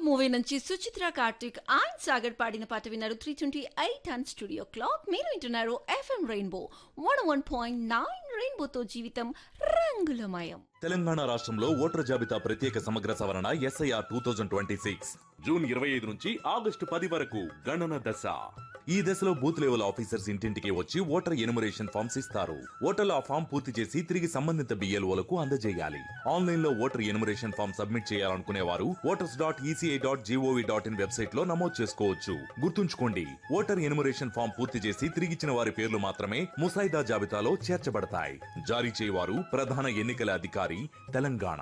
Movie నుంచి Suchitra Karthik and Sagar పాడిన పాట విన్నారు three twenty eight and studio clock మీరు వింటున్నారు FM Rainbow one one point nine రెయిన్బోతో జీవితం రంగులమయం తెలంగాణ రాష్ట్రంలో ఓటర్ జాబితా ప్రత్యేక సమగ్ర సవరణ SIR two thousand twenty six June ఇరవై ఐదు నుంచి ఆగస్టు పది వరకు గణన దశ ఈ దశలో బూత్ లెవెల్ ఆఫీసర్స్ ఇంటింటికి వచ్చి ఓటర్ ఎనుమరేషన్ ఫామ్స్ ఇస్తారు ఓటర్లు ఆ ఫామ్ పూర్తి చేసి తిరిగి సంబంధిత బిఎల్ఓలకు అందజేయాలి ఆన్లైన్ లో ఓటర్ ఎనుమరేషన్ ఫామ్ సబ్మిట్ చేయాలనుకునే వారు voters dot ECI dot GOV dot in website లో నమోదు చేసుకోవచ్చు గుర్తుంచుకోండి ఓటర్ ఎనుమరేషన్ ఫామ్ పూర్తి చేసి తిరిగిచ్చిన వారి పేర్లు మాత్రమే ముసాయిదా జాబితాలో చేర్చబడతాయి జారీ చేయవారు ప్రధాన ఎన్నికల అధికారి Telangana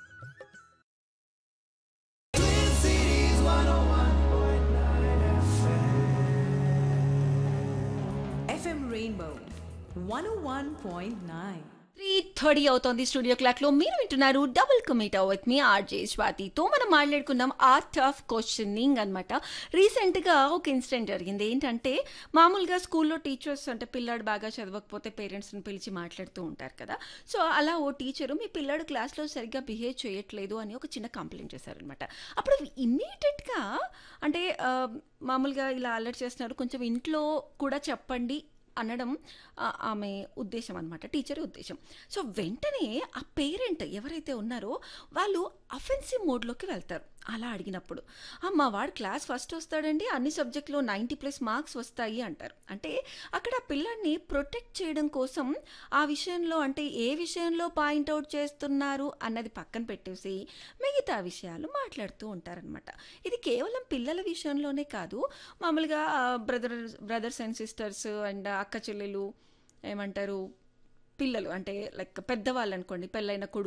FM Rainbow 101.9. Three thirty అవుతోంది స్టూడియో క్లాక్ లో మీరు వింటున్నారు డబుల్ కమిటా విత్ మీ ఆర్జే స్వాతితో మనం మాట్లాడుకున్నాం ఆర్ట్ ఆఫ్ క్వశ్చనింగ్ అనమాట రీసెంట్గా ఒక ఇన్సిడెంట్ జరిగింది ఏంటంటే మామూలుగా స్కూల్లో టీచర్స్ అంటే పిల్లాడు బాగా చదవకపోతే పేరెంట్స్ని పిలిచి మాట్లాడుతూ ఉంటారు కదా సో అలా ఓ టీచరు మీ పిల్లాడు క్లాస్లో సరిగ్గా బిహేవ్ చేయట్లేదు అని ఒక చిన్న కంప్లైంట్ చేశారనమాట అప్పుడు ఇమ్మీడియట్గా అంటే ఆ, మామూలుగా ఇలా అలర్ట్ చేస్తున్నారు కొంచెం ఇంట్లో కూడా చెప్పండి అనడం ఆ, ఆమె ఉద్దేశం అనమాట టీచర్ ఉద్దేశం సో వెంటనే ఆ పేరెంట్ ఎవరైతే ఉన్నారో వాళ్ళు అఫెన్సివ్ మోడ్లోకి వెళ్తారు అలా అడిగినప్పుడు "ఆ, మా వాడు క్లాస్ ఫస్ట్ వస్తాడండి అన్ని సబ్జెక్టులో నైంటీ ప్లస్ మార్క్స్ వస్తాయి అంటారు అంటే అక్కడ ఆ పిల్లాడిని ప్రొటెక్ట్ చేయడం కోసం ఆ విషయంలో అంటే ఏ విషయంలో పాయింట్అవుట్ చేస్తున్నారు అన్నది పక్కన పెట్టేసి మిగతా విషయాలు మాట్లాడుతూ ఉంటారనమాట ఇది కేవలం పిల్లల విషయంలోనే కాదు మామూలుగా brother brothers and sisters and అక్క చెల్లెలు ఏమంటారు పిల్లలు అంటే లైక్ పెద్దవాళ్ళు అనుకోండి పెళ్ళైన కొడుకు